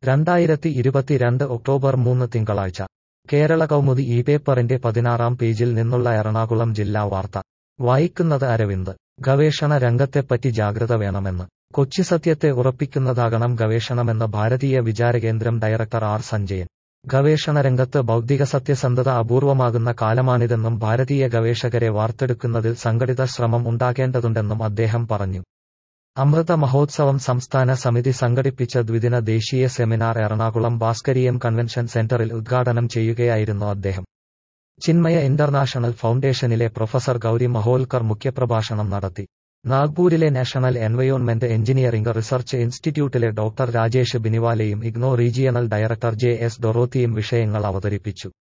രണ്ടായിരത്തി ഇരുപത്തിരണ്ട് ഒക്ടോബർ മൂന്ന് തിങ്കളാഴ്ച കേരള കൗമുദി ഈ പേപ്പറിന്റെ പതിനാറാം പേജിൽ നിന്നുള്ള എറണാകുളം ജില്ലാ വാർത്ത വായിക്കുന്നത് അരവിന്ദ് ഗവേഷണ രംഗത്തെപ്പറ്റി ജാഗ്രത വേണമെന്ന് കൊച്ചി സത്യത്തെ ഉറപ്പിക്കുന്നതാകണം ഗവേഷണമെന്ന് ഭാരതീയ വിചാരകേന്ദ്രം ഡയറക്ടർ ആർ സഞ്ജയൻ ഗവേഷണ രംഗത്ത് ബൗദ്ധിക സത്യസന്ധത അപൂർവമാകുന്ന കാലമാണിതെന്നും ഭാരതീയ ഗവേഷകരെ വാർത്തെടുക്കുന്നതിൽ സംഘടിത ശ്രമം ഉണ്ടാകേണ്ടതുണ്ടെന്നും അദ്ദേഹം പറഞ്ഞു അമൃത മഹോത്സവം സംസ്ഥാന സമിതി സംഘടിപ്പിച്ച ദ്വിദിന ദേശീയ സെമിനാർ എറണാകുളം ഭാസ്കരീയം കൺവെൻഷൻ സെന്ററിൽ ഉദ്ഘാടനം ചെയ്യുകയായിരുന്നു അദ്ദേഹം ചിന്മയ ഇന്റർനാഷണൽ ഫൗണ്ടേഷനിലെ പ്രൊഫസർ ഗൗരി മഹോൽക്കർ മുഖ്യപ്രഭാഷണം നടത്തി നാഗ്പൂരിലെ നാഷണൽ എൻവയോൺമെന്റ് എഞ്ചിനീയറിംഗ് റിസർച്ച് ഇൻസ്റ്റിറ്റ്യൂട്ടിലെ ഡോക്ടർ രാജേഷ് ബിനിവാലയും IGNOU regional director J S ഡൊറോത്തിയും വിഷയങ്ങൾ അവതരിപ്പിച്ചു